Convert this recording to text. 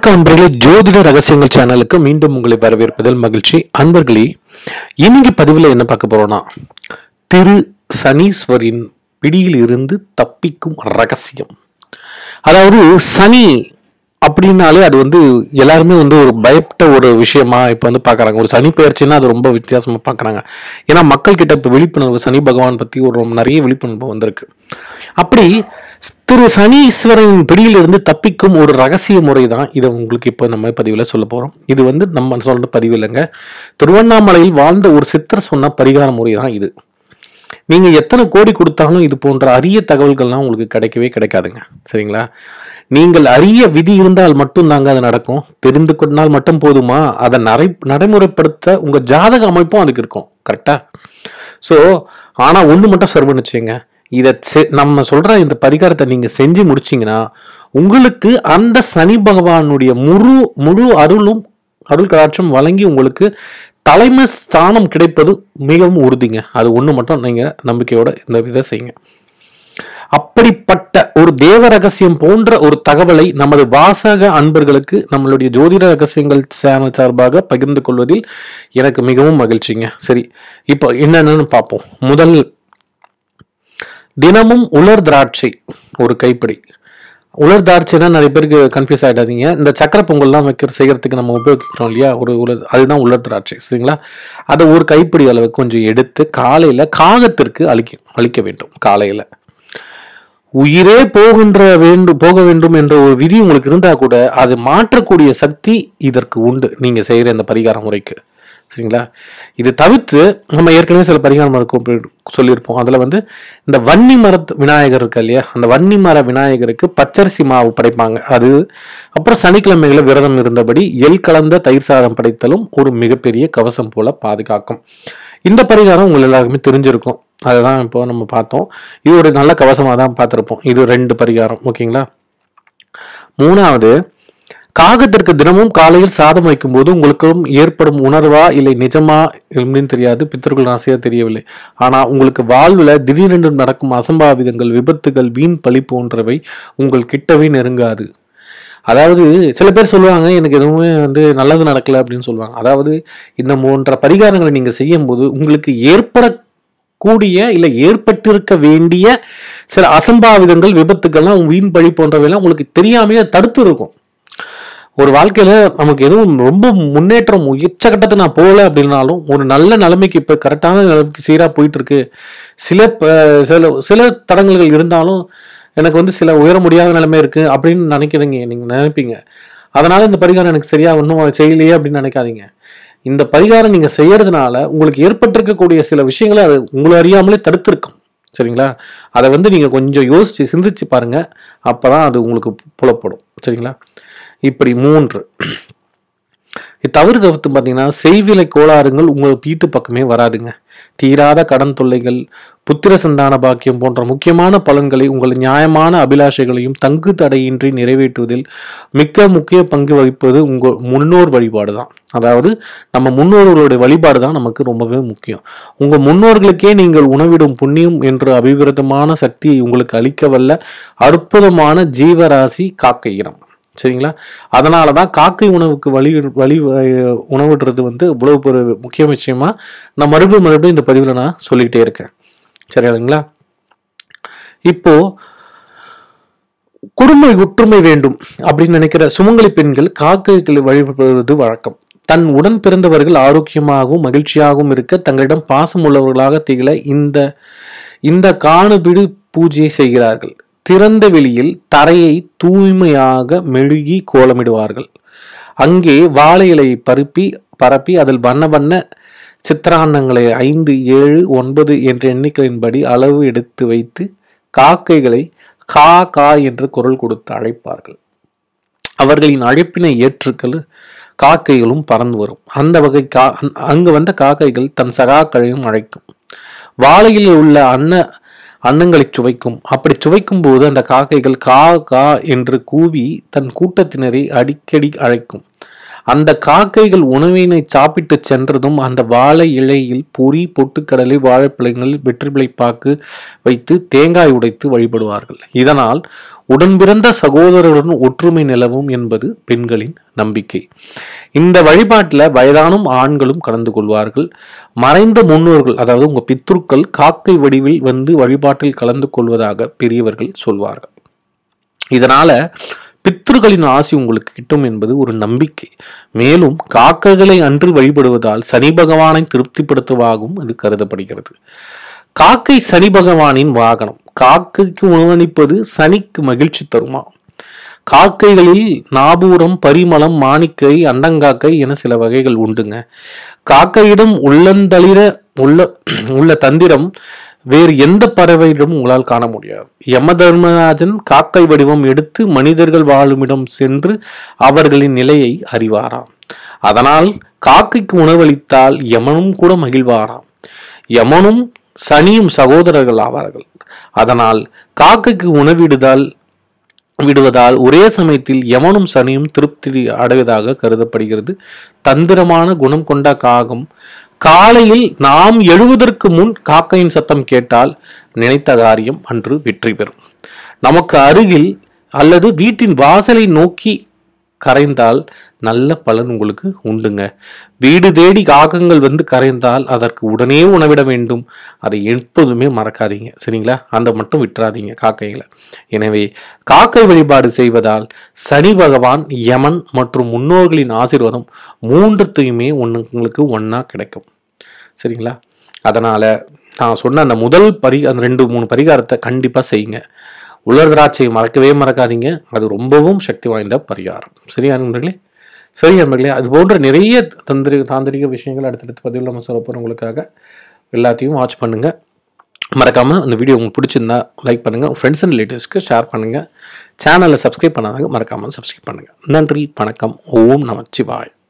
வணக்கம் அன்பர்களே ஜோதிட ரகசியங்கள் சேனலுக்கு மீண்டும் உங்களை வரவேற்பதில் மகிழ்ச்சி அன்பர்களே இன்னைக்கு பதிவில் என்ன பார்க்க போறோம்னா திரு சனீஸ்வரின் பிடியில் இருந்து தப்பிக்கும் ரகசியம் அதாவது சனி அப்படின்னாலே அது வந்து எல்லாருமே வந்து ஒரு பயப்பட்ட ஒரு விஷயமா இப்போ வந்து பார்க்குறாங்க ஒரு சனி பெயர்ச்சின்னா அது ரொம்ப வித்தியாசமாக பார்க்குறாங்க ஏன்னா மக்கள் கிட்ட இப்போ விழிப்புணர்வு சனி பகவான் பற்றி ஒரு ரொம்ப நிறைய விழிப்புணர்வு வந்திருக்கு அப்படி திரு சனீஸ்வரன் பிடியிலிருந்து தப்பிக்கும் ஒரு ரகசிய முறை தான் இதை உங்களுக்கு இப்போ நம்ம பதிவில் சொல்ல போகிறோம் இது வந்து நம்ம சொல்ற பதிவு இல்லைங்க திருவண்ணாமலையில் வாழ்ந்த ஒரு சித்தர் சொன்ன பரிகார முறை தான் இது நீங்க எத்தனை கோடி கொடுத்தாலும் இது போன்ற அரிய தகவல்கள்லாம் உங்களுக்கு கிடைக்கவே கிடைக்காதுங்க சரிங்களா நீங்கள் அரிய விதி இருந்தால் மட்டும் தாங்க அது நடக்கும் தெரிந்து கொண்டால் மட்டும் போதுமா அதை நடை நடைமுறைப்படுத்த உங்க ஜாதக அமைப்பும் அதுக்கு இருக்கும் கரெக்டா ஸோ ஆனா ஒண்ணு மட்டும் சர்வ நிச்சயங்க இதை செ- நம்ம சொல்ற இந்த பரிகாரத்தை நீங்க செஞ்சு முடிச்சீங்கன்னா உங்களுக்கு அந்த சனி பகவானுடைய முழு முழு அருளும் அருள் கடாட்சம் வழங்கி உங்களுக்கு தலைமை ஸ்தானம் கிடைப்பது மிகவும் உறுதிங்க அது ஒண்ணு மட்டும் நீங்க நம்பிக்கையோட இந்த இதை செய்யுங்க அப்படிப்பட்ட ஒரு தேவ ரகசியம் போன்ற ஒரு தகவலை நமது வாசக அன்பர்களுக்கு நம்மளுடைய ஜோதிட ரகசியங்கள் சேனல் சார்பாக பகிர்ந்து கொள்வதில் எனக்கு மிகவும் மகிழ்ச்சிங்க சரி இப்போ என்னென்னு பார்ப்போம் முதல் தினமும் உலர் திராட்சை ஒரு கைப்பிடி உலர் திராட்சைனா நிறைய பேருக்கு கன்ஃபியூஸ் ஆகிடாதீங்க இந்த சக்கரை பொங்கல்லாம் வைக்கிற செய்யறதுக்கு நம்ம உபயோகிக்கிறோம் இல்லையா ஒரு உலர் அதுதான் உலர் திராட்சை சரிங்களா அதை ஒரு கைப்பிடி அளவு கொஞ்சம் எடுத்து காலையில் காகத்திற்கு அளிக்க அளிக்க வேண்டும் காலையில் உயிரே போகின்ற வேண்டும் போக வேண்டும் என்ற ஒரு விதி உங்களுக்கு இருந்தா கூட அது மாற்றக்கூடிய சக்தி இதற்கு உண்டு நீங்க செய்யற இந்த பரிகார முறைக்கு சரிங்களா இது தவிர்த்து நம்ம ஏற்கனவே சில பரிகாரம் இருக்கும் சொல்லியிருப்போம் அதுல வந்து இந்த வன்னி மரத்து விநாயகர் இருக்கு இல்லையா அந்த வன்னி மர விநாயகருக்கு பச்சரிசி மாவு படைப்பாங்க அது அப்புறம் சனிக்கிழமைகளை விரதம் இருந்தபடி எல் கலந்த தயிர் சாதம் படைத்தலும் ஒரு மிகப்பெரிய கவசம் போல பாதுகாக்கும் இந்த பரிகாரம் உங்கள் எல்லாருக்குமே தெரிஞ்சிருக்கும் அதுதான் இப்போ நம்ம பார்த்தோம் இது ஒரு நல்ல கவசமாக தான் பார்த்துருப்போம் இது ரெண்டு பரிகாரம் ஓகேங்களா மூணாவது காகத்திற்கு தினமும் காலையில் சாதம் வைக்கும்போது உங்களுக்கும் ஏற்படும் உணர்வா இல்லை நிஜமா எப்படின்னு தெரியாது பித்தர்கள் ஆசையா தெரியவில்லை ஆனா உங்களுக்கு வாழ்வுல திடீரென்று நடக்கும் அசம்பாவிதங்கள் விபத்துகள் வீண் பழி போன்றவை உங்கள் கிட்டவே நெருங்காது அதாவது சில பேர் சொல்லுவாங்க எனக்கு எதுவுமே வந்து நல்லது நடக்கல அப்படின்னு சொல்லுவாங்க அதாவது இந்த போன்ற பரிகாரங்களை நீங்க செய்யும் போது உங்களுக்கு ஏற்படக்கூடிய இல்லை ஏற்பட்டிருக்க வேண்டிய சில அசம்பாவிதங்கள் விபத்துக்கள்லாம் வீண் பழி போன்றவையெல்லாம் உங்களுக்கு தெரியாமையே தடுத்து இருக்கும் ஒரு வாழ்க்கையில நமக்கு எதுவும் ரொம்ப முன்னேற்றம் உச்சகட்டத்தை நான் போகல அப்படின்னாலும் ஒரு நல்ல நிலைமைக்கு இப்ப கரெக்டான நிலைமைக்கு சீரா போயிட்டு இருக்கு சில ப- சில சில தடங்கல்கள் இருந்தாலும் எனக்கு வந்து சில உயர முடியாத நிலைமை இருக்கு அப்படின்னு நினைக்கிறீங்க நீங்க நினைப்பீங்க அதனால இந்த பரிகாரம் எனக்கு சரியா ஒன்றும் செய்யலையே அப்படின்னு நினைக்காதீங்க இந்த பரிகாரம் நீங்க செய்யறதுனால உங்களுக்கு ஏற்பட்டிருக்கக்கூடிய சில விஷயங்களை அது உங்களை அறியாமலே தடுத்திருக்கும் சரிங்களா அதை வந்து நீங்க கொஞ்சம் யோசிச்சு சிந்திச்சு பாருங்க அப்பதான் அது உங்களுக்கு புலப்படும் சரிங்களா இப்படி மூன்று இது தவறு தவிர்த்து பார்த்தீங்கன்னா செய்விலை கோளாறுகள் உங்கள் வீட்டு பக்கமே வராதுங்க தீராத கடன் தொல்லைகள் புத்திர சந்தான பாக்கியம் போன்ற முக்கியமான பலன்களை உங்கள் நியாயமான அபிலாஷைகளையும் தங்கு தடையின்றி நிறைவேற்றுவதில் மிக்க முக்கிய பங்கு வகிப்பது உங்கள் முன்னோர் வழிபாடு தான் அதாவது நம்ம முன்னோர்களுடைய வழிபாடு தான் நமக்கு ரொம்பவே முக்கியம் உங்கள் முன்னோர்களுக்கே நீங்கள் உணவிடும் புண்ணியம் என்ற அபிவிரதமான சக்தியை உங்களுக்கு அளிக்க வல்ல அற்புதமான ஜீவராசி காக்கை இனம் சரிங்களா அதனால தான் காக்கை உணவுக்கு வழி வழி அஹ், உணவிடுறது வந்து இவ்வளவு ஒரு முக்கிய விஷயமா நான் மறுபடியும் மறுபடியும் இந்த பதிவில் நான் சொல்லிக்கிட்டே இருக்கேன் சரிங்களா இப்போ குடும்ப ஒற்றுமை வேண்டும் அப்படின்னு நினைக்கிற சுமங்கலி பெண்கள் காக்கைகளை வழிபடுவது வழக்கம் தன் உடன் பிறந்தவர்கள் ஆரோக்கியமாகவும் மகிழ்ச்சியாகவும் இருக்க தங்களிடம் பாசம் உள்ளவர்களாக திகழ இந்த இந்த காணுபிடு பூஜையை செய்கிறார்கள் திறந்த வெளியில் தரையை தூய்மையாக மெழுகி கோலமிடுவார்கள் அங்கே வாழை இலையை பருப்பி பரப்பி அதில் வண்ண வண்ண சித்திரான்னங்களை ஐந்து ஏழு ஒன்பது என்ற எண்ணிக்கையின்படி அளவு எடுத்து வைத்து காக்கைகளை கா கா என்று குரல் கொடுத்து அழைப்பார்கள் அவர்களின் அழைப்பினை ஏற்றுக்கள் காக்கைகளும் பறந்து வரும் அந்த வகை கா அங்- அங்கு வந்த காக்கைகள் தன் சகாக்களையும் அழைக்கும் வாழையில் உள்ள அன்ன அன்னங்களை சுவைக்கும் அப்படி சுவைக்கும் போது அந்த காக்கைகள் கா கா என்று கூவி தன் கூட்டத்தினரை அடிக்கடி அழைக்கும் அந்த காக்கைகள் உணவினை சாப்பிட்டு சென்றதும் அந்த வாழை இலையில் பொறி பொட்டுக்கடலை வாழைப்பழங்கள் வெற்றிலை வைத்து தேங்காய் உடைத்து வழிபடுவார்கள் இதனால் உடன்பிறந்த சகோதரருடன் ஒற்றுமை நிலவும் என்பது பெண்களின் நம்பிக்கை இந்த வழிபாட்டில் வயதானும் ஆண்களும் கலந்து கொள்வார்கள் மறைந்த முன்னோர்கள் அதாவது உங்க பித்ருக்கள் காக்கை வடிவில் வந்து வழிபாட்டில் கலந்து கொள்வதாக பெரியவர்கள் சொல்வார்கள் இதனால பித்ருகளின் ஆசி உங்களுக்கு கிட்டும் என்பது ஒரு நம்பிக்கை மேலும் காக்கைகளை அன்று வழிபடுவதால் சனி பகவானை திருப்திப்படுத்துவாகவும் இது கருதப்படுகிறது காக்கை சனி பகவானின் வாகனம் காக்கைக்கு உணவளிப்பது சனிக்கு மகிழ்ச்சி தருமா காக்கைகளில் நாபூரம் பரிமளம் மாணிக்கை அண்டங்காக்கை என சில வகைகள் உண்டுங்க காக்கையிடம் உள்ளந்தளிர உள்ள உள்ள தந்திரம் வேறு எந்த பறவையிடம் உங்களால் காண முடியாது யம தர்மராஜன் காக்கை வடிவம் எடுத்து மனிதர்கள் வாழுமிடம் சென்று அவர்களின் நிலையை அறிவாராம் அதனால் காக்கைக்கு உணவளித்தால் யமனும் கூட மகிழ்வாராம் யமனும் சனியும் சகோதரர்கள் ஆவார்கள் அதனால் காக்கைக்கு உணவிடுதல் விடுவதால் ஒரே சமயத்தில் யமனும் சனியும் திருப்தி அடைவதாக கருதப்படுகிறது தந்திரமான குணம் கொண்ட காகம் காலையில் நாம் எழுவதற்கு முன் காக்கையின் சத்தம் கேட்டால் நினைத்த காரியம் அன்று வெற்றி பெறும் நமக்கு அருகில் அல்லது வீட்டின் வாசலை நோக்கி கரைந்தால் நல்ல பலன் உங்களுக்கு உண்டுங்க வீடு தேடி காகங்கள் வந்து கரைந்தால் அதற்கு உடனே உணவிட வேண்டும் அதை எப்போதுமே மறக்காதீங்க சரிங்களா அந்த மட்டும் விட்டுறாதீங்க காக்கைகளை எனவே காக்கை வழிபாடு செய்வதால் சனி பகவான் யமன் மற்றும் முன்னோர்களின் ஆசீர்வாதம் மூன்றுத்தையுமே ஒன்று உங்களுக்கு ஒன்றா கிடைக்கும் சரிங்களா அதனால் நான் சொன்ன அந்த முதல் பரி அந்த ரெண்டு மூணு பரிகாரத்தை கண்டிப்பாக செய்யுங்க உலர் திராட்சையை மறக்கவே மறக்காதீங்க அது ரொம்பவும் சக்தி வாய்ந்த பரிகாரம் சரியா நண்பர்களே சரி நண்பர்களே அது போன்ற நிறைய தந்திரி தாந்திரிக விஷயங்கள் அடுத்தடுத்து பதிவில் நம்ம சொல்ல போகிறோம் உங்களுக்காக எல்லாத்தையும் வாட்ச் பண்ணுங்க மறக்காம அந்த வீடியோ உங்களுக்கு பிடிச்சிருந்தா லைக் பண்ணுங்க ஃப்ரெண்ட்ஸ் அண்ட் ரிலேட்டிவ்ஸ்க்கு ஷேர் பண்ணுங்க சேனலை சப்ஸ்கிரைப் பண்ணாதாங்க மறக்காம சப்ஸ்கிரைப் பண்ணுங்க நன்றி வணக்கம் ஓம் நமச்சிவாய்